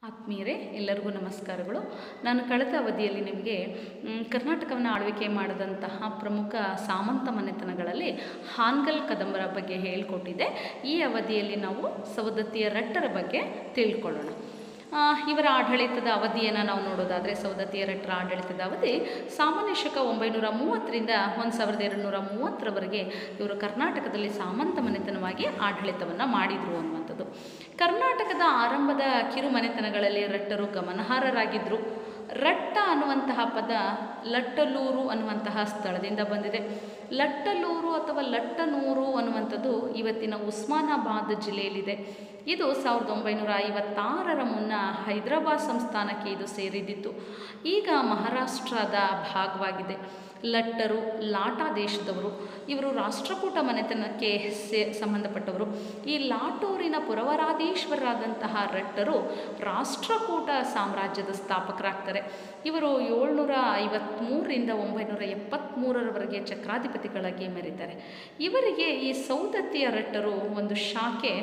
ಆತ್ಮೀಯರೇ ಎಲ್ಲರಿಗೂ ನಮಸ್ಕಾರಗಳು ನಾನು ಕಳೆದ ಅವಧಿಯಲ್ಲಿ ನಿಮಗೆ ಮ್, ಕರ್ನಾಟಕವನ್ನು ಆಳ್ವಿಕೆ ಮಾಡಿದಂತಹ ಪ್ರಮುಖ ಸಾಮಂತ ಮನೆತನಗಳಲ್ಲಿ ಹಾನ್ಗಲ್ ಕದಂಬರ ಬಗ್ಗೆ ಹೇಳಿಕೊಟ್ಟಿದ್ದೆ ಈ ಅವಧಿಯಲ್ಲಿ ನಾವು ಸವದತ್ತಿಯ ರಟ್ಟರ ಬಗ್ಗೆ ತಿಳ್ಕೊಳ್ಳೋಣ ಆ, ಇವರ ಆಡಳಿತದ ಅವಧಿಯನ್ನು ನಾವು ನೋಡೋದಾದರೆ ಸವದತ್ತಿಯ ರಟ್ಟರ ಆಡಳಿತದ ಅವಧಿ ಸಾಮಾನ್ಯ ಶಕ ಒಂಬೈನೂರ ಮೂವತ್ತರಿಂದ ಒಂದು ಸಾವಿರದ ಎರಡುನೂರ ಮೂವತ್ತರವರೆಗೆ ಇವರು ಕರ್ನಾಟಕದಲ್ಲಿ ಸಾಮಂತ ಮನೆತನವಾಗಿ ಆಡಳಿತವನ್ನು ಮಾಡಿದರು ಅನ್ನುವಂಥದ್ದು ಕರ್ನಾಟಕದ ಆರಂಭದ ಕಿರು ಮನೆತನಗಳಲ್ಲಿ ರಟ್ಟರು ಗಮನಾರ್ಹರಾಗಿದ್ದರು ರಟ್ಟ ಅನ್ನುವಂತಹ ಪದ ಲಟ್ಟಲೂರು ಅನ್ನುವಂತಹ ಸ್ಥಳದಿಂದ ಬಂದಿದೆ ಲಟ್ಟಲೂರು ಅಥವಾ ಲಟ್ಟನೂರು ಅನ್ನುವಂಥದ್ದು ಇವತ್ತಿನ ಉಸ್ಮಾನಾಬಾದ್ ಜಿಲ್ಲೆಯಲ್ಲಿದೆ ಇದು ಸಾವಿರದ ಒಂಬೈನೂರ ಐವತ್ತಾರರ ಮುನ್ನ ಹೈದರಾಬಾದ್ ಸಂಸ್ಥಾನಕ್ಕೆ ಇದು ಸೇರಿದ್ದಿತ್ತು ಈಗ ಮಹಾರಾಷ್ಟ್ರದ ಭಾಗವಾಗಿದೆ ಲಟ್ಟರು ಲಾಟಾ ದೇಶದವರು ಇವರು ರಾಷ್ಟ್ರಕೂಟ ಮನೆತನಕ್ಕೆ ಸೇ ಸಂಬಂಧಪಟ್ಟವರು ಈ ಲಾಟೂರಿನ ಪುರವರಾಧೀಶ್ವರರಾದಂತಹ ರಟ್ಟರು ರಾಷ್ಟ್ರಕೂಟ ಸಾಮ್ರಾಜ್ಯದ ಸ್ಥಾಪಕರಾಗ್ತಾರೆ ಇವರು ಏಳ್ನೂರ ಐವತ್ತ್ಮೂರರಿಂದ ಒಂಬೈನೂರ ಎಪ್ಪತ್ತ್ಮೂರರವರೆಗೆ ಚಕ್ರಾಧಿಪತಿಗಳಾಗಿ ಮೆರೀತಾರೆ ಇವರಿಗೆ ಈ ಸೌದತ್ತಿಯ ರಟ್ಟರು ಒಂದು ಶಾಖೆ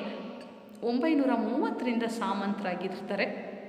ಒಂಬೈನೂರ ಮೂವತ್ತರಿಂದ ಸಾಮಂತರಾಗಿರ್ತಾರೆ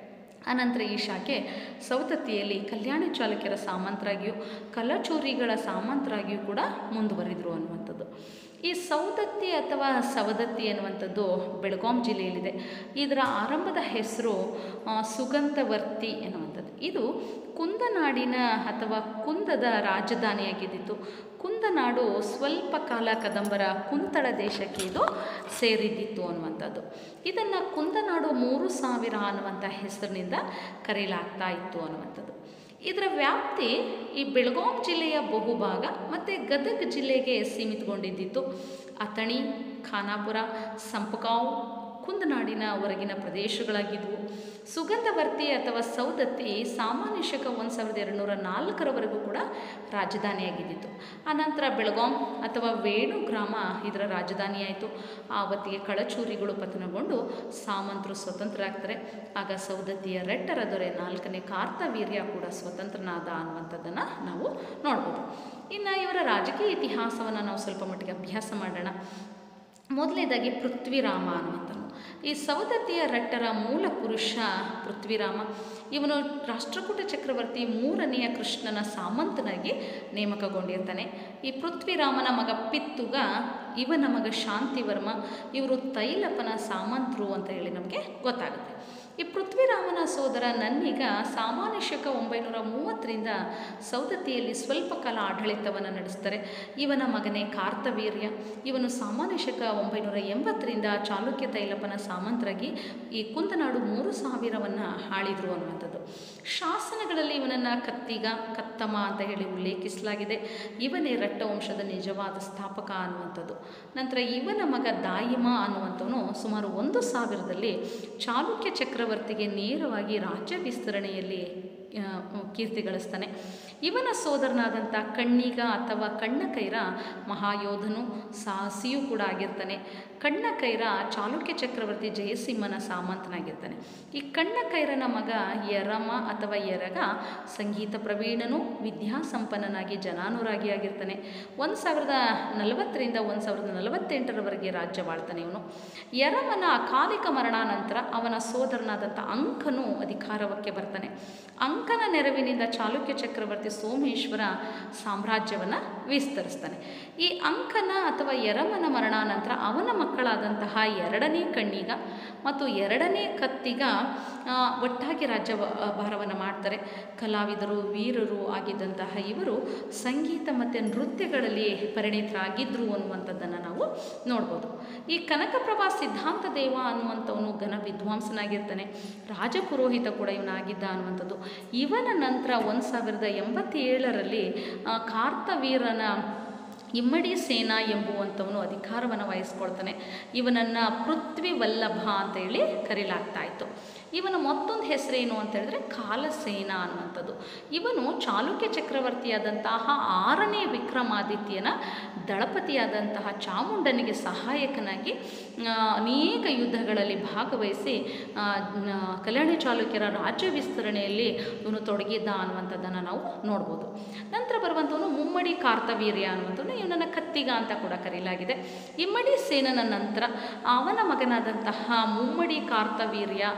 ಅನಂತರ ಈ ಶಾಖೆ ಸೌದತ್ತಿಯಲ್ಲಿ ಕಲ್ಯಾಣಿ ಚಾಲುಕ್ಯರ ಸಾಮಂತರಾಗಿಯೂ ಕಲಚೂರಿಗಳ ಸಾಮಂತರಾಗಿಯೂ ಕೂಡ ಮುಂದುವರಿದರು ಅನ್ನುವಂಥದ್ದು ಈ ಸೌದತ್ತಿ ಅಥವಾ ಸವದತ್ತಿ ಅನ್ನುವಂಥದ್ದು ಬೆಳಗಾಂ ಜಿಲ್ಲೆಯಲ್ಲಿದೆ ಇದರ ಆರಂಭದ ಹೆಸರು ಆ, ಸುಗಂಧವರ್ತಿ ಎನ್ನುವಂಥದ್ದು ಇದು ಕುಂದನಾಡಿನ ಅಥವಾ ಕುಂದದ ರಾಜಧಾನಿಯಾಗಿದ್ದಿತ್ತು ಕುಂದನಾಡು ಸ್ವಲ್ಪ ಕಾಲ ಕದಂಬರ ಕುಂತಳ ದೇಶಕ್ಕೆ ಇದು ಸೇರಿದ್ದಿತ್ತು ಅನ್ನುವಂಥದ್ದು ಇದನ್ನು ಕುಂದನಾಡು ಮೂರು ಸಾವಿರ ಅನ್ನುವಂಥ ಹೆಸರಿನಿಂದ ಕರೆಯಲಾಗ್ತಾ ಇತ್ತು ಅನ್ನುವಂಥದ್ದು ಇದರ ವ್ಯಾಪ್ತಿ ಈ ಬೆಳಗಾಂ ಜಿಲ್ಲೆಯ ಬಹುಭಾಗ ಮತ್ತು ಗದಗ ಜಿಲ್ಲೆಗೆ ಸೀಮಿತಗೊಂಡಿದ್ದಿತ್ತು ಅಥಣಿ ಖಾನಾಪುರ ಸಂಪಗಾಂವ್ ಕುಂದನಾಡಿನ ಹೊರಗಿನ ಪ್ರದೇಶಗಳಾಗಿದ್ದವು ಸುಗಂಧವರ್ತಿ ಅಥವಾ ಸೌದತ್ತಿ ಸಾಮಾನ್ಯ ಶಕ ಒಂದು ಸಾವಿರದ ಎರಡುನೂರ ನಾಲ್ಕರವರೆಗೂ ಕೂಡ ರಾಜಧಾನಿಯಾಗಿದ್ದಿತ್ತು ಆನಂತರ ಬೆಳಗಾಂ ಅಥವಾ ವೇಣು ಗ್ರಾಮ ಇದರ ರಾಜಧಾನಿಯಾಯಿತು ಆ ಹೊತ್ತಿಗೆ ಕಳಚೂರಿಗಳು ಪತನಗೊಂಡು ಸಾಮಂತರು ಸ್ವತಂತ್ರರಾಗ್ತಾರೆ ಆಗ ಸೌದತ್ತಿಯ ರೆಟ್ಟರ ದೊರೆ ನಾಲ್ಕನೇ ಕಾರ್ತವೀರ್ಯ ಕೂಡ ಸ್ವತಂತ್ರನಾದ ಅನ್ನುವಂಥದ್ದನ್ನು ನಾವು ನೋಡ್ಬೋದು ಇನ್ನು ಇವರ ರಾಜಕೀಯ ಇತಿಹಾಸವನ್ನು ನಾವು ಸ್ವಲ್ಪ ಮಟ್ಟಿಗೆ ಅಭ್ಯಾಸ ಮಾಡೋಣ ಮೊದಲನೇದಾಗಿ ಪೃಥ್ವಿರಾಮ ಅನ್ನುವಂಥನು ಈ ಸವದತ್ತಿಯ ರಟ್ಟರ ಮೂಲ ಪುರುಷ ಪೃಥ್ವಿರಾಮ ಇವನು ರಾಷ್ಟ್ರಕೂಟ ಚಕ್ರವರ್ತಿ ಮೂರನೆಯ ಕೃಷ್ಣನ ಸಾಮಂತನಾಗಿ ನೇಮಕಗೊಂಡಿರ್ತಾನೆ ಈ ಪೃಥ್ವಿರಾಮನ ಮಗ ಪಿತ್ತುಗ ಇವನ ಮಗ ಶಾಂತಿವರ್ಮ ಇವರು ತೈಲಪನ ಸಾಮಂತರು ಅಂತ ಹೇಳಿ ನಮಗೆ ಗೊತ್ತಾಗುತ್ತೆ ಈ ಪೃಥ್ವಿರಾಮನ ಸೋದರ ನನ್ನೀಗ ಸಾಮಾನ್ಯ ಶಕ ಒಂಬೈನೂರ ಮೂವತ್ತರಿಂದ ಸೌದತ್ತಿಯಲ್ಲಿ ಸ್ವಲ್ಪ ಕಾಲ ಆಡಳಿತವನ್ನು ನಡೆಸ್ತಾರೆ ಇವನ ಮಗನೇ ಕಾರ್ತವೀರ್ಯ ಇವನು ಸಾಮಾನ್ಯ ಶಕ ಒಂಬೈನೂರ ಎಂಬತ್ತರಿಂದ ಚಾಲುಕ್ಯ ತೈಲಪನ ಸಾಮಂತರಾಗಿ ಈ ಕುಂದನಾಡು ಮೂರು ಸಾವಿರವನ್ನು ಆಳಿದರು ಅನ್ನುವಂಥದ್ದು ಶಾಸನಗಳಲ್ಲಿ ಇವನನ್ನು ಕತ್ತಿಗ ಕತ್ತಮ ಅಂತ ಹೇಳಿ ಉಲ್ಲೇಖಿಸಲಾಗಿದೆ ಇವನೇ ರಟ್ಟ ವಂಶದ ನಿಜವಾದ ಸ್ಥಾಪಕ ಅನ್ನುವಂಥದ್ದು ನಂತರ ಇವನ ಮಗ ದಾಯಿಮ ಅನ್ನುವಂಥವನು ಸುಮಾರು ಒಂದು ಸಾವಿರದಲ್ಲಿ ಚಾಲುಕ್ಯ ಚಕ್ರವರ್ತಿಗೆ ನೇರವಾಗಿ ರಾಜ್ಯ ವಿಸ್ತರಣೆಯಲ್ಲಿ ಆ, ಕೀರ್ತಿ ಗಳಿಸ್ತಾನೆ ಇವನ ಸೋದರನಾದಂಥ ಕಣ್ಣಿಗ ಅಥವಾ ಕಣ್ಣಕೈರ ಮಹಾಯೋಧನು ಸಾಹಸಿಯೂ ಕೂಡ ಆಗಿರ್ತಾನೆ ಕಣ್ಣಕೈರ ಚಾಲುಕ್ಯ ಚಕ್ರವರ್ತಿ ಜಯಸಿಂಹನ ಸಾಮಂತನಾಗಿರ್ತಾನೆ ಈ ಕಣ್ಣಕೈರನ ಮಗ ಯರಮ ಅಥವಾ ಯರಗ ಸಂಗೀತ ಪ್ರವೀಣನು ವಿದ್ಯಾಸಂಪನ್ನನಾಗಿ ಜನಾನುರಾಗಿ ಆಗಿರ್ತಾನೆ ಒಂದು ಸಾವಿರದ ನಲವತ್ತರಿಂದ ಒಂದು ಸಾವಿರದ ನಲವತ್ತೆಂಟರವರೆಗೆ ರಾಜ್ಯವಾಳ್ತಾನೆ ಇವನು ಯರಮನ ಅಕಾಲಿಕ ಮರಣಾನಂತರ ಅವನ ಸೋದರನಾದಂಥ ಅಂಕನು ಅಧಿಕಾರಕ್ಕೆ ಬರ್ತಾನೆ ಅಂಕನ ನೆರವಿನಿಂದ ಚಾಲುಕ್ಯ ಚಕ್ರವರ್ತಿ ಸೋಮೇಶ್ವರ ಸಾಮ್ರಾಜ್ಯವನ್ನು ವಿಸ್ತರಿಸ್ತಾನೆ ಈ ಅಂಕನ ಅಥವಾ ಯರಮನ ಮರಣಾನಂತರ ಅವನ ಮಕ್ಕಳಾದಂತಹ ಎರಡನೇ ಕಣ್ಣಿಗ ಮತ್ತು ಎರಡನೇ ಕತ್ತಿಗ ಆ, ಒಟ್ಟಾಗಿ ರಾಜ್ಯ ಭಾರವನ್ನು ಮಾಡ್ತಾರೆ ಕಲಾವಿದರು ವೀರರು ಆಗಿದ್ದಂತಹ ಇವರು ಸಂಗೀತ ಮತ್ತು ನೃತ್ಯಗಳಲ್ಲಿ ಪರಿಣಿತರಾಗಿದ್ದರು ಅನ್ನುವಂಥದ್ದನ್ನು ನಾವು ನೋಡ್ಬೋದು ಈ ಕನಕಪ್ರಭಾ ಸಿದ್ಧಾಂತ ದೇವ ಅನ್ನುವಂಥವನು ಘನ ವಿದ್ವಾಂಸನಾಗಿರ್ತಾನೆ ರಾಜಪುರೋಹಿತ ಕೂಡ ಇವನಾಗಿದ್ದ ಅನ್ನುವಂಥದ್ದು ಇವನ ನಂತರ ಒಂದು ಸಾವಿರದ ಎಂಬತ್ತೇಳರಲ್ಲಿ ಆ, ಕಾರ್ತವೀರನ ಇಮ್ಮಡಿ ಸೇನಾ ಎಂಬುವಂಥವನು ಅಧಿಕಾರವನ್ನು ವಹಿಸ್ಕೊಳ್ತಾನೆ ಇವನನ್ನು ಪೃಥ್ವಿ ವಲ್ಲಭ ಅಂತ ಹೇಳಿ ಕರೀಲಾಗ್ತಾ ಇತ್ತು ಇವನ ಮತ್ತೊಂದು ಹೆಸರೇನು ಅಂತ ಹೇಳಿದ್ರೆ ಕಾಲಸೇನ ಅನ್ನುವಂಥದ್ದು ಇವನು ಚಾಲುಕ್ಯ ಚಕ್ರವರ್ತಿಯಾದಂತಹ ಆರನೇ ವಿಕ್ರಮಾದಿತ್ಯನ ದಳಪತಿಯಾದಂತಹ ಚಾಮುಂಡನಿಗೆ ಸಹಾಯಕನಾಗಿ ಆ, ಅನೇಕ ಯುದ್ಧಗಳಲ್ಲಿ ಭಾಗವಹಿಸಿ ಆ, ನ- ಕಲ್ಯಾಣಿ ಚಾಲುಕ್ಯರ ರಾಜ್ಯ ವಿಸ್ತರಣೆಯಲ್ಲಿ ಇವನು ತೊಡಗಿದ್ದ ಅನ್ನುವಂಥದ್ದನ್ನು ನಾವು ನೋಡ್ಬೋದು ನಂತರ ಬರುವಂಥವನು ಮುಮ್ಮಡಿ ಕಾರ್ತವೀರ್ಯ ಅನ್ನುವಂಥವನು ಇವನನ್ನು ಕತ್ತಿಗ ಅಂತ ಕೂಡ ಕರೆಯಲಾಗಿದೆ ಇಮ್ಮಡಿ ಸೇನನ ನಂತರ ಅವನ ಮಗನಾದಂತಹ ಮುಮ್ಮಡಿ ಕಾರ್ತವೀರ್ಯ ಅಥವಾ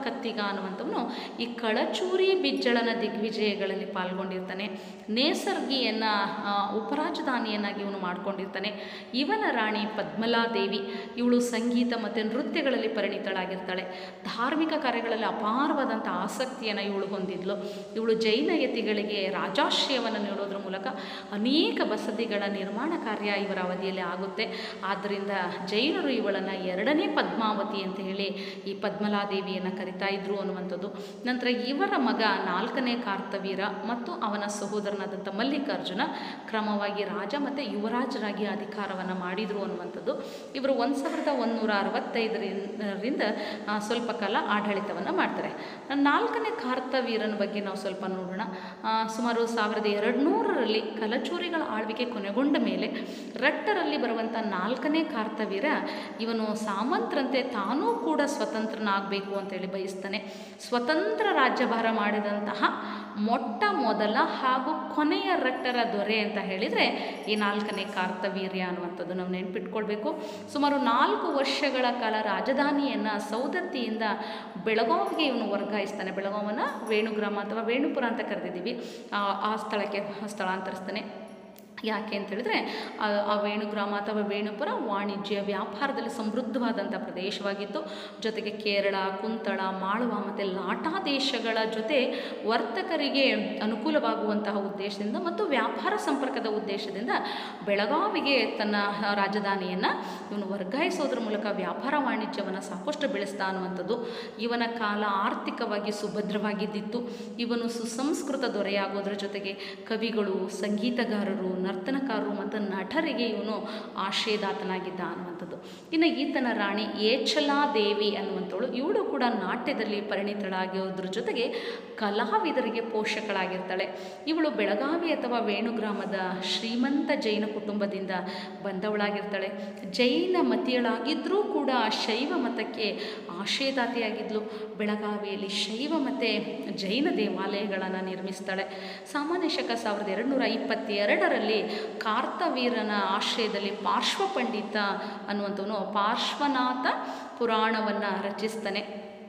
ಕತ್ತಿಗ ಅನ್ನುವಂಥವನು ಈ ಕಳಚೂರಿ ಬಿಜ್ಜಳನ ದಿಗ್ವಿಜಯಗಳಲ್ಲಿ ಪಾಲ್ಗೊಂಡಿರ್ತಾನೆ ನೇಸರ್ಗಿಯನ್ನು ಉಪರಾಜಧಾನಿಯನ್ನಾಗಿ ಇವನು ಮಾಡ್ಕೊಂಡಿರ್ತಾನೆ ಇವನ ರಾಣಿ ಪದ್ಮಲಾದೇವಿ ಇವಳು ಸಂಗೀತ ಮತ್ತು ನೃತ್ಯಗಳಲ್ಲಿ ಪರಿಣಿತಳಾಗಿರ್ತಾಳೆ ಧಾರ್ಮಿಕ ಕಾರ್ಯಗಳಲ್ಲಿ ಅಪಾರವಾದಂಥ ಆಸಕ್ತಿಯನ್ನು ಇವಳು ಹೊಂದಿದ್ಲು ಇವಳು ಜೈನ ಯತಿಗಳಿಗೆ ರಾಜಾಶ್ರಯವನ್ನು ನೀಡೋದ್ರ ಮೂಲಕ ಅನೇಕ ಬಸದಿಗಳ ನಿರ್ಮಾಣ ಕಾರ್ಯ ಇವರ ಅವಧಿಯಲ್ಲಿ ಆಗುತ್ತೆ ಆದ್ದರಿಂದ ಜೈನರು ಇವಳನ್ನು ಎರಡನೇ ಪದ್ಮಾವತಿ ಅಂತ ಹೇಳಿ ಈ ಪದ್ಮಲಾದೇವಿಯನ್ನು ಕರಿತಾ ಇದ್ರು ಅನ್ನುವಂಥದ್ದು ನಂತರ ಇವರ ಮಗ ನಾಲ್ಕನೇ ಕಾರ್ತವೀರ ಮತ್ತು ಅವನ ಸಹೋದರನಾದಂಥ ಮಲ್ಲಿಕಾರ್ಜುನ ಕ್ರಮವಾಗಿ ರಾಜ ಮತ್ತು ಯುವರಾಜರಾಗಿ ಅಧಿಕಾರವನ್ನು ಮಾಡಿದರು ಅನ್ನುವಂಥದ್ದು ಇವರು ಒಂದು ಸಾವಿರದ ಒಂದುನೂರ ಅರವತ್ತೈದರಿಂದ ಆ, ಸ್ವಲ್ಪ ಕಾಲ ಆಡಳಿತವನ್ನು ಮಾಡ್ತಾರೆ ನಾಲ್ಕನೇ ಕಾರ್ತವೀರನ ಬಗ್ಗೆ ನಾವು ಸ್ವಲ್ಪ ನೋಡೋಣ ಆ, ಸುಮಾರು ಸಾವಿರದ ಎರಡು ನೂರರಲ್ಲಿ ಕಲಚೂರಿಗಳ ಆಳ್ವಿಕೆ ಕೊನೆಗೊಂಡ ಮೇಲೆ ರಟ್ಟರಲ್ಲಿ ಬರುವಂಥ ನಾಲ್ಕನೇ ಕಾರ್ತವೀರ ಇವನು ಸಾಮಂತರಂತೆ ತಾನೂ ಕೂಡ ಸ್ವತಂತ್ರನಾಗಬೇಕು ಅಂತೇಳಿ ಬಯಸ್ತಾನೆ ಸ್ವತಂತ್ರ ರಾಜ್ಯಭಾರ ಮಾಡಿದಂತಹ ಮೊಟ್ಟ ಮೊದಲ ಹಾಗೂ ಕೊನೆಯ ರಟ್ಟರ ದೊರೆ ಅಂತ ಹೇಳಿದರೆ ಈ ನಾಲ್ಕನೇ ಕಾರ್ತವೀರ್ಯ ಅನ್ನುವಂಥದ್ದು ನಾವು ನೆನ್ಪಿಟ್ಕೊಳ್ಬೇಕು ಸುಮಾರು ನಾಲ್ಕು ವರ್ಷಗಳ ಕಾಲ ರಾಜಧಾನಿಯನ್ನು ಸೌದತ್ತಿಯಿಂದ ಬೆಳಗಾವಿಗೆ ಇವನು ವರ್ಗಾಯಿಸ್ತಾನೆ ಬೆಳಗಾವನ್ನ ವೇಣುಗ್ರಾಮ ಅಥವಾ ವೇಣುಪುರ ಅಂತ ಕರೆದಿದ್ದೀವಿ ಆ ಆ ಸ್ಥಳಕ್ಕೆ ಸ್ಥಳಾಂತರಿಸ್ತಾನೆ ಯಾಕೆ ಅಂತ ಹೇಳಿದ್ರೆ ಆ ಆ ವೇಣುಗ್ರಾಮ ಅಥವಾ ವೇಣುಪುರ ವಾಣಿಜ್ಯ ವ್ಯಾಪಾರದಲ್ಲಿ ಸಮೃದ್ಧವಾದಂಥ ಪ್ರದೇಶವಾಗಿತ್ತು ಜೊತೆಗೆ ಕೇರಳ ಕುಂತಳ ಮಾಳವ ಮತ್ತು ಲಾಟಾ ದೇಶಗಳ ಜೊತೆ ವರ್ತಕರಿಗೆ ಅನುಕೂಲವಾಗುವಂತಹ ಉದ್ದೇಶದಿಂದ ಮತ್ತು ವ್ಯಾಪಾರ ಸಂಪರ್ಕದ ಉದ್ದೇಶದಿಂದ ಬೆಳಗಾವಿಗೆ ತನ್ನ ರಾಜಧಾನಿಯನ್ನು ಇವನು ವರ್ಗಾಯಿಸೋದ್ರ ಮೂಲಕ ವ್ಯಾಪಾರ ವಾಣಿಜ್ಯವನ್ನು ಸಾಕಷ್ಟು ಬೆಳೆಸ್ತಾ ಅನ್ನುವಂಥದ್ದು ಇವನ ಕಾಲ ಆರ್ಥಿಕವಾಗಿ ಸುಭದ್ರವಾಗಿದ್ದಿತ್ತು ಇವನು ಸುಸಂಸ್ಕೃತ ದೊರೆಯಾಗೋದ್ರ ಜೊತೆಗೆ ಕವಿಗಳು ಸಂಗೀತಗಾರರು ನರ್ತನಕಾರರು ಮತ್ತು ನಟರಿಗೆ ಇವನು ಆಶ್ರಯದಾತನಾಗಿದ್ದ ಅನ್ನುವಂಥದ್ದು ಇನ್ನು ಈತನ ರಾಣಿ ಏಚಲಾದೇವಿ ಅನ್ನುವಂಥವಳು ಇವಳು ಕೂಡ ನಾಟ್ಯದಲ್ಲಿ ಪರಿಣಿತಳಾಗಿರೋದ್ರ ಜೊತೆಗೆ ಕಲಾವಿದರಿಗೆ ಪೋಷಕಳಾಗಿರ್ತಾಳೆ ಇವಳು ಬೆಳಗಾವಿ ಅಥವಾ ವೇಣುಗ್ರಾಮದ ಶ್ರೀಮಂತ ಜೈನ ಕುಟುಂಬದಿಂದ ಬಂದವಳಾಗಿರ್ತಾಳೆ ಜೈನ ಮತಿಯಳಾಗಿದ್ದರೂ ಕೂಡ ಶೈವ ಮತಕ್ಕೆ ಆಶ್ರಯದಾತಿಯಾಗಿದ್ಲು ಬೆಳಗಾವಿಯಲ್ಲಿ ಶೈವ ಮತ್ತು ಜೈನ ದೇವಾಲಯಗಳನ್ನು ನಿರ್ಮಿಸ್ತಾಳೆ ಸಾಮಾನ್ಯ ಶಕ ಸಾವಿರದ ಎರಡುನೂರ ಇಪ್ಪತ್ತೆರಡರಲ್ಲಿ ಕಾರ್ತವೀರನ ಆಶ್ರಯದಲ್ಲಿ ಪಾರ್ಶ್ವ ಪಂಡಿತ ಅನ್ನುವಂಥವನು ಪಾರ್ಶ್ವನಾಥ ಪುರಾಣವನ್ನು ರಚಿಸ್ತಾನೆ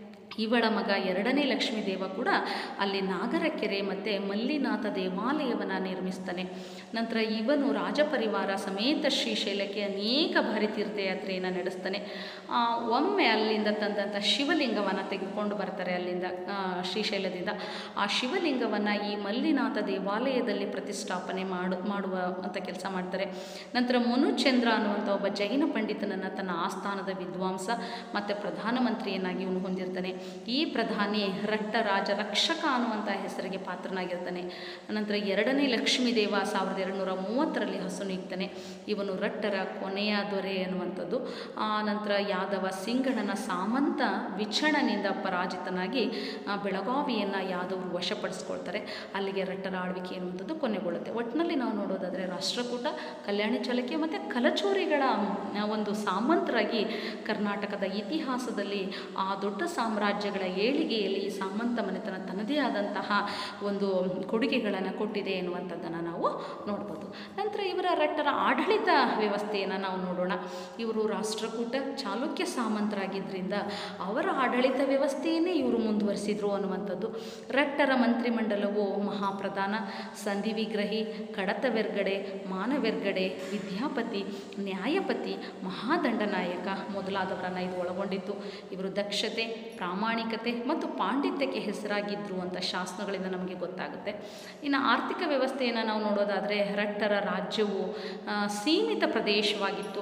ಇವಳ ಮಗ ಎರಡನೇ ಲಕ್ಷ್ಮೀದೇವ ಕೂಡ ಅಲ್ಲಿ ನಾಗರಕೆರೆ ಮತ್ತು ಮಲ್ಲಿನಾಥ ದೇವಾಲಯವನ್ನು ನಿರ್ಮಿಸ್ತಾನೆ ನಂತರ ಇವನು ರಾಜಪರಿವಾರ ಸಮೇತ ಶ್ರೀಶೈಲಕ್ಕೆ ಅನೇಕ ಬಾರಿ ತೀರ್ಥಯಾತ್ರೆಯನ್ನು ನಡೆಸ್ತಾನೆ ಆ, ಒಮ್ಮೆ ಅಲ್ಲಿಂದ ತಂದಂಥ ಶಿವಲಿಂಗವನ್ನು ತೆಗೆದುಕೊಂಡು ಬರ್ತಾರೆ ಅಲ್ಲಿಂದ ಆ, ಶ್ರೀಶೈಲದಿಂದ ಆ ಶಿವಲಿಂಗವನ್ನು ಈ ಮಲ್ಲಿನಾಥ ದೇವಾಲಯದಲ್ಲಿ ಪ್ರತಿಷ್ಠಾಪನೆ ಮಾಡು ಮಾಡುವ ಅಂತ ಕೆಲಸ ಮಾಡ್ತಾರೆ ನಂತರ ಮನುಚಂದ್ರ ಅನ್ನುವಂಥ ಒಬ್ಬ ಜೈನ ಪಂಡಿತನನ್ನು ತನ್ನ ಆಸ್ಥಾನದ ವಿದ್ವಾಂಸ ಮತ್ತು ಪ್ರಧಾನಮಂತ್ರಿಯನ್ನಾಗಿ ಇವನು ಹೊಂದಿರ್ತಾನೆ ಈ ಪ್ರಧಾನಿ ರಟ್ಟ ರಾಜ ರಕ್ಷಕ ಅನ್ನುವಂಥ ಹೆಸರಿಗೆ ಪಾತ್ರನಾಗಿರ್ತಾನೆ ನಂತರ ಎರಡನೇ ಲಕ್ಷ್ಮೀದೇವ ಸಾವಿರದ ಎರಡುನೂರ ಮೂವತ್ತರಲ್ಲಿ ಹಸುನೀಗ್ತಾನೆ ಇವನು ರಟ್ಟರ ಕೊನೆಯ ದೊರೆ ಅನ್ನುವಂಥದ್ದು ಆ ನಂತರ ಯಾದವ ಸಿಂಗಡನ ಸಾಮಂತ ವಿಚಣನಿಂದ ಪರಾಜಿತನಾಗಿ ಆ, ಬೆಳಗಾವಿಯನ್ನು ಯಾದವರು ವಶಪಡಿಸ್ಕೊಳ್ತಾರೆ ಅಲ್ಲಿಗೆ ರಟ್ಟರ ಆಳ್ವಿಕೆ ಎನ್ನುವಂಥದ್ದು ಕೊನೆಗೊಳ್ಳುತ್ತೆ ಒಟ್ಟಿನಲ್ಲಿ ನಾವು ನೋಡೋದಾದರೆ ರಾಷ್ಟ್ರಕೂಟ ಕಲ್ಯಾಣಿ ಚಾಲುಕ್ಯ ಮತ್ತು ಕಲಚೂರಿಗಳ ಆ, ಒಂದು ಸಾಮಂತರಾಗಿ ಕರ್ನಾಟಕದ ಇತಿಹಾಸದಲ್ಲಿ ಆ ದೊಡ್ಡ ಸಾಮ್ರಾಜ್ಯಗಳ ಏಳಿಗೆಯಲ್ಲಿ ಈ ಸಾಮಂತ ಮನೆತನ ತನ್ನದೇ ಆದಂತಹ ಒಂದು ಕೊಡುಗೆಗಳನ್ನು ಕೊಟ್ಟಿದೆ ಎನ್ನುವಂಥದ್ದನ್ನು ನಾವು ನೋಡ್ಬೋದು ನಂತರ ಇವರ ರಟ್ಟರ ಆಡಳಿತ ವ್ಯವಸ್ಥೆಯನ್ನು ನಾವು ನೋಡೋಣ ಇವರು ರಾಷ್ಟ್ರಕೂಟ ಚಾಲುಕ್ಯ ಸಾಮಂತರಾಗಿದ್ದರಿಂದ ಅವರ ಆಡಳಿತ ವ್ಯವಸ್ಥೆಯನ್ನೇ ಇವರು ಮುಂದುವರಿಸಿದ್ರು ಅನ್ನುವಂಥದ್ದು ರಟ್ಟರ ಮಂತ್ರಿಮಂಡಲವು ಮಹಾಪ್ರಧಾನ ಸಂಧಿ ವಿಗ್ರಹಿ ಕಡತವೆರ್ಗಡೆ ಮಾನವೆರ್ಗಡೆ ವಿದ್ಯಾಪತಿ ನ್ಯಾಯಪತಿ ಮಹಾದಂಡನಾಯಕ ಮೊದಲಾದವರನ್ನು ಇದು ಒಳಗೊಂಡಿತ್ತು ಇವರು ದಕ್ಷತೆ ಪ್ರಾಮಾಣಿಕತೆ ಮತ್ತು ಪಾಂಡಿತ್ಯಕ್ಕೆ ಹೆಸರಾಗಿದ್ದರು ಅಂತ ಶಾಸನಗಳಿಂದ ನಮಗೆ ಗೊತ್ತಾಗುತ್ತೆ ಇನ್ನು ಆರ್ಥಿಕ ವ್ಯವಸ್ಥೆಯನ್ನು ನಾವು ನೋಡೋದಾದರೆ ರಟ್ಟರ ರಾಜ್ಯವು ಆ, ಸೀಮಿತ ಪ್ರದೇಶವಾಗಿತ್ತು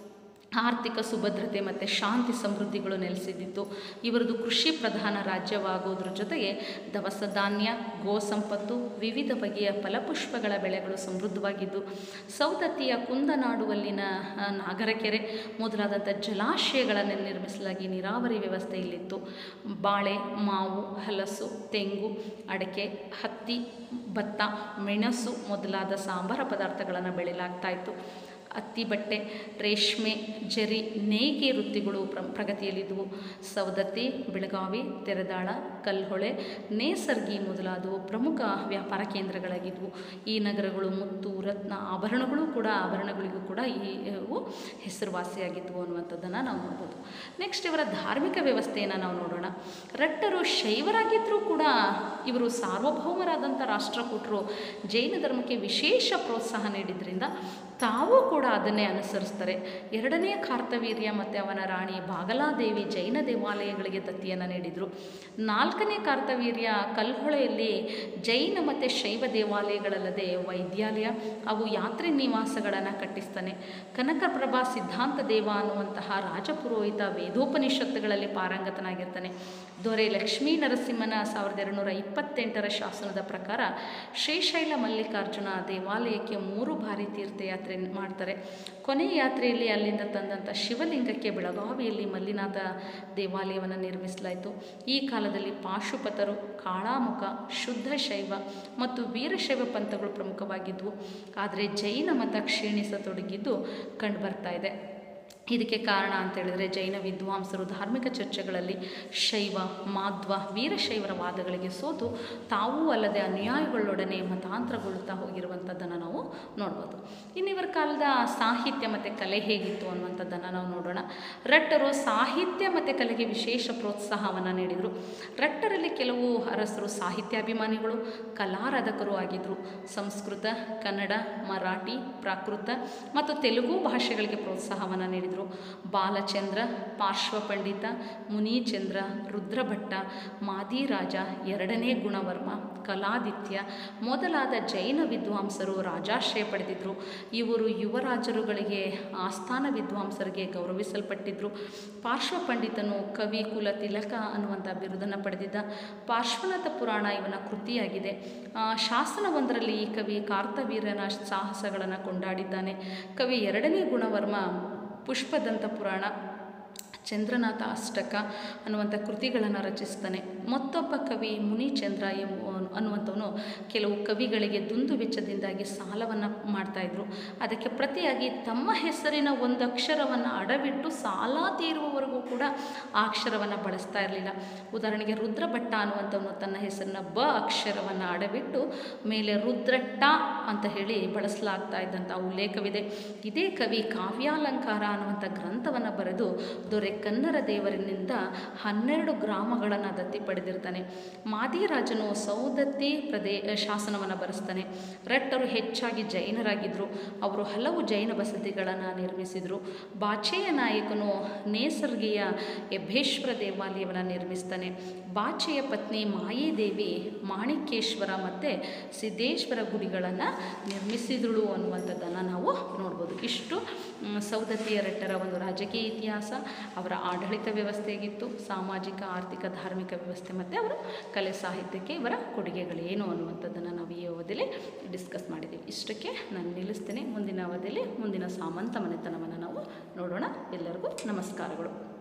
ಆರ್ಥಿಕ ಸುಭದ್ರತೆ ಮತ್ತು ಶಾಂತಿ ಸಮೃದ್ಧಿಗಳು ನೆಲೆಸಿದ್ದಿತ್ತು ಇವರದು ಕೃಷಿ ಪ್ರಧಾನ ರಾಜ್ಯವಾಗೋದ್ರ ಜೊತೆಗೆ ದವಸ ಧಾನ್ಯ ಗೋ ಸಂಪತ್ತು ವಿವಿಧ ಬಗೆಯ ಫಲಪುಷ್ಪಗಳ ಬೆಳೆಗಳು ಸಮೃದ್ಧವಾಗಿದ್ದು ಸೌದತ್ತಿಯ ಕುಂದನಾಡುವಲ್ಲಿನ ಆ, ನಾಗರಕೆರೆ ಮೊದಲಾದಂಥ ಜಲಾಶಯಗಳನ್ನು ನಿರ್ಮಿಸಲಾಗಿ ನೀರಾವರಿ ವ್ಯವಸ್ಥೆ ಇಲ್ಲಿತ್ತು ಬಾಳೆ ಮಾವು ಹಲಸು ತೆಂಗು ಅಡಿಕೆ ಹತ್ತಿ ಭತ್ತ ಮೆಣಸು ಮೊದಲಾದ ಸಾಂಬಾರ ಪದಾರ್ಥಗಳನ್ನು ಬೆಳೆಯಲಾಗ್ತಾ ಇತ್ತು ಹತ್ತಿ ಬಟ್ಟೆ ರೇಷ್ಮೆ ಜರಿ ನೇಯ್ಗೆ ವೃತ್ತಿಗಳು ಪ್ರ ಪ್ರಗತಿಯಲ್ಲಿದ್ದವು ಸವದತ್ತಿ ಬೆಳಗಾವಿ ತೆರೆದಾಳ ಕಲ್ಹೊಳೆ ನೇಸರ್ಗಿ ಮೊದಲಾದವು ಪ್ರಮುಖ ವ್ಯಾಪಾರ ಕೇಂದ್ರಗಳಾಗಿದ್ವು ಈ ನಗರಗಳು ಮುತ್ತು ರತ್ನ ಆಭರಣಗಳು ಕೂಡ ಆಭರಣಗಳಿಗೂ ಕೂಡ ಈ ಇವು ಹೆಸರುವಾಸಿಯಾಗಿದ್ವು ಅನ್ನುವಂಥದ್ದನ್ನು ನಾವು ನೋಡ್ಬೋದು ನೆಕ್ಸ್ಟ್ ಇವರ ಧಾರ್ಮಿಕ ವ್ಯವಸ್ಥೆಯನ್ನು ನಾವು ನೋಡೋಣ ರಟ್ಟರು ಶೈವರಾಗಿದ್ದರೂ ಕೂಡ ಇವರು ಸಾರ್ವಭೌಮರಾದಂಥ ರಾಷ್ಟ್ರಕೂಟರು ಜೈನ ಧರ್ಮಕ್ಕೆ ವಿಶೇಷ ಪ್ರೋತ್ಸಾಹ ನೀಡಿದ್ರಿಂದ ತಾವೂ ಕೂಡ ಅದನ್ನೇ ಅನುಸರಿಸ್ತಾರೆ ಎರಡನೇ ಕಾರ್ತವೀರ್ಯ ಮತ್ತು ಅವನ ರಾಣಿ ಬಾಗಲಾದೇವಿ ಜೈನ ದೇವಾಲಯಗಳಿಗೆ ದತ್ತಿಯನ್ನು ನೀಡಿದರು ನಾಲ್ಕನೇ ಕಾರ್ತವೀರ್ಯ ಕಲ್ಹೊಳೆಯಲ್ಲಿ ಜೈನ ಮತ್ತು ಶೈವ ದೇವಾಲಯಗಳಲ್ಲದೆ ವೈದ್ಯಾಲಯ ಹಾಗೂ ಯಾತ್ರಿ ನಿವಾಸಗಳನ್ನು ಕಟ್ಟಿಸ್ತಾನೆ ಕನಕಪ್ರಭಾ ಸಿದ್ಧಾಂತ ದೇವ ಅನ್ನುವಂತಹ ರಾಜಪುರೋಹಿತ ವೇದೋಪನಿಷತ್ತುಗಳಲ್ಲಿ ಪಾರಂಗತನಾಗಿರ್ತಾನೆ ದೊರೆ ಲಕ್ಷ್ಮೀ ನರಸಿಂಹನ ಸಾವಿರದ ಎರಡುನೂರ ಇಪ್ಪತ್ತೆಂಟರ ಶಾಸನದ ಪ್ರಕಾರ ಶ್ರೀಶೈಲ ಮಲ್ಲಿಕಾರ್ಜುನ ದೇವಾಲಯಕ್ಕೆ ಮೂರು ಬಾರಿ ತೀರ್ಥಯಾತ್ರೆ ಮಾಡ್ತಾರೆ ಕೊನೆಯ ಯಾತ್ರೆಯಲ್ಲಿ ಅಲ್ಲಿಂದ ತಂದಂಥ ಶಿವಲಿಂಗಕ್ಕೆ ಬೆಳಗಾವಿಯಲ್ಲಿ ಮಲ್ಲಿನಾಥ ದೇವಾಲಯವನ್ನು ನಿರ್ಮಿಸಲಾಯಿತು ಈ ಕಾಲದಲ್ಲಿ ಪಾಶುಪತರು ಕಾಳಾಮುಖ ಶುದ್ಧ ಶೈವ ಮತ್ತು ವೀರಶೈವ ಪಂಥಗಳು ಪ್ರಮುಖವಾಗಿದ್ದವು ಆದರೆ ಜೈನ ಮತ ಕ್ಷೀಣಿಸತೊಡಗಿದ್ದು ಕಂಡುಬರ್ತಾ ಇದೆ ಇದಕ್ಕೆ ಕಾರಣ ಅಂತೇಳಿದರೆ ಜೈನ ವಿದ್ವಾಂಸರು ಧಾರ್ಮಿಕ ಚರ್ಚೆಗಳಲ್ಲಿ ಶೈವ ಮಾಧ್ವ ವೀರಶೈವರ ವಾದಗಳಿಗೆ ಸೋತು ತಾವೂ ಅಲ್ಲದೆ ಅನುಯಾಯಿಗಳೊಡನೆ ಮತಾಂತರಗೊಳ್ಳುತ್ತಾ ಹೋಗಿರುವಂಥದ್ದನ್ನು ನಾವು ನೋಡ್ಬೋದು ಇನ್ನು ಇವರ ಕಾಲದ ಸಾಹಿತ್ಯ ಮತ್ತು ಕಲೆ ಹೇಗಿತ್ತು ಅನ್ನುವಂಥದ್ದನ್ನು ನಾವು ನೋಡೋಣ ರಟ್ಟರು ಸಾಹಿತ್ಯ ಮತ್ತು ಕಲೆಗೆ ವಿಶೇಷ ಪ್ರೋತ್ಸಾಹವನ್ನು ನೀಡಿದರು ರಟ್ಟರಲ್ಲಿ ಕೆಲವು ಅರಸರು ಸಾಹಿತ್ಯಾಭಿಮಾನಿಗಳು ಕಲಾರಾಧಕರು ಆಗಿದ್ದರು ಸಂಸ್ಕೃತ ಕನ್ನಡ ಮರಾಠಿ ಪ್ರಾಕೃತ ಮತ್ತು ತೆಲುಗು ಭಾಷೆಗಳಿಗೆ ಪ್ರೋತ್ಸಾಹವನ್ನು ನೀಡಿದರು ಬಾಲಚಂದ್ರ ಪಾರ್ಶ್ವಪಂಡಿತ ಮುನಿಚಂದ್ರ ರುದ್ರಭಟ್ಟ ಮಾದಿರಾಜ ಎರಡನೇ ಗುಣವರ್ಮ ಕಲಾದಿತ್ಯ ಮೊದಲಾದ ಜೈನ ವಿದ್ವಾಂಸರು ರಾಜಾಶ್ರಯ ಪಡೆದಿದ್ದರು ಇವರು ಯುವರಾಜರುಗಳಿಗೆ ಆಸ್ಥಾನ ವಿದ್ವಾಂಸರಿಗೆ ಗೌರವಿಸಲ್ಪಟ್ಟಿದ್ದರು ಪಾರ್ಶ್ವಪಂಡಿತನು ಕವಿ ಕುಲ ತಿಲಕ ಅನ್ನುವಂಥ ಬಿರುದನ್ನು ಪಡೆದಿದ್ದ ಪಾರ್ಶ್ವನಾಥ ಪುರಾಣ ಇವನ ಕೃತಿಯಾಗಿದೆ ಆ, ಶಾಸನವೊಂದರಲ್ಲಿ ಈ ಕವಿ ಕಾರ್ತವೀರನ ಸಾಹಸಗಳನ್ನು ಕೊಂಡಾಡಿದ್ದಾನೆ ಕವಿ ಎರಡನೇ ಗುಣವರ್ಮ ಪುಷ್ಪದಂತ ಪುರಾಣ ಚಂದ್ರನಾಥ ಅಷ್ಟಕ ಅನ್ನುವಂಥ ಕೃತಿಗಳನ್ನು ರಚಿಸ್ತಾನೆ ಮತ್ತೊಬ್ಬ ಕವಿ ಮುನಿಚಂದ್ರ ಎಂಬ ಅನ್ನುವಂಥವನು ಕೆಲವು ಕವಿಗಳಿಗೆ ದುಂದು ವೆಚ್ಚದಿಂದಾಗಿ ಸಾಲವನ್ನು ಮಾಡ್ತಾಯಿದ್ರು ಅದಕ್ಕೆ ಪ್ರತಿಯಾಗಿ ತಮ್ಮ ಹೆಸರಿನ ಒಂದು ಅಕ್ಷರವನ್ನು ಅಡವಿಟ್ಟು ಸಾಲ ತೀರುವವರೆಗೂ ಕೂಡ ಆ ಅಕ್ಷರವನ್ನು ಬಳಸ್ತಾ ಇರಲಿಲ್ಲ ಉದಾಹರಣೆಗೆ ರುದ್ರಭಟ್ಟ ಅನ್ನುವಂಥವನು ತನ್ನ ಹೆಸರನ್ನ ಬ ಅಕ್ಷರವನ್ನು ಅಡವಿಟ್ಟು ಮೇಲೆ ರುದ್ರಟ್ಟ ಅಂತ ಹೇಳಿ ಬಳಸಲಾಗ್ತಾ ಇದ್ದಂಥ ಉಲ್ಲೇಖವಿದೆ ಇದೇ ಕವಿ ಕಾವ್ಯಾಲಂಕಾರ ಅನ್ನುವಂಥ ಗ್ರಂಥವನ್ನು ಬರೆದು ದೊರೆ ಕನ್ನಡ ದೇವರಿನಿಂದ ಹನ್ನೆರಡು ಗ್ರಾಮಗಳನ್ನು ದತ್ತಿ ಪಡೆದಿರ್ತಾನೆ ಮಾದಿರಾಜನು ಸೌದತ್ತಿ ಪ್ರದೇ ಶಾಸನವನ್ನು ಬರೆಸ್ತಾನೆ ರಟ್ಟರು ಹೆಚ್ಚಾಗಿ ಜೈನರಾಗಿದ್ದರು ಅವರು ಹಲವು ಜೈನ ಬಸದಿಗಳನ್ನು ನಿರ್ಮಿಸಿದರು ಬಾಚೆಯ ನಾಯಕನು ನೇಸರ್ಗಿಯ ಎಬ್ಬೇಶ್ವರ ದೇವಾಲಯವನ್ನು ನಿರ್ಮಿಸ್ತಾನೆ ಬಾಚೆಯ ಪತ್ನಿ ಮಾಯೇದೇವಿ ಮಾಣಿಕೇಶ್ವರ ಮತ್ತು ಸಿದ್ದೇಶ್ವರ ಗುಡಿಗಳನ್ನು ನಿರ್ಮಿಸಿದಳು ಅನ್ನುವಂಥದ್ದನ್ನು ನಾವು ನೋಡ್ಬೋದು ಇಷ್ಟು ಮ್, ಸೌದತ್ತಿಯ ರಟ್ಟರ ಒಂದು ರಾಜಕೀಯ ಇತಿಹಾಸ ಅವರ ಆಡಳಿತ ವ್ಯವಸ್ಥೆ ಹೇಗಿತ್ತು ಸಾಮಾಜಿಕ ಆರ್ಥಿಕ ಧಾರ್ಮಿಕ ವ್ಯವಸ್ಥೆ ಮತ್ತು ಅವರ ಕಲೆ ಸಾಹಿತ್ಯಕ್ಕೆ ಇವರ ಕೊಡುಗೆಗಳೇನು ಅನ್ನುವಂಥದ್ದನ್ನು ನಾವು ಈ ಅವಧಿಯಲ್ಲಿ ಡಿಸ್ಕಸ್ ಮಾಡಿದ್ದೀವಿ ಇಷ್ಟಕ್ಕೆ ನಾನು ನಿಲ್ಲಿಸ್ತೇನೆ ಮುಂದಿನ ಅವಧಿಯಲ್ಲಿ ಮುಂದಿನ ಸಾಮಂತ ಮನೆತನವನ್ನು ನಾವು ನೋಡೋಣ ಎಲ್ಲರಿಗೂ ನಮಸ್ಕಾರಗಳು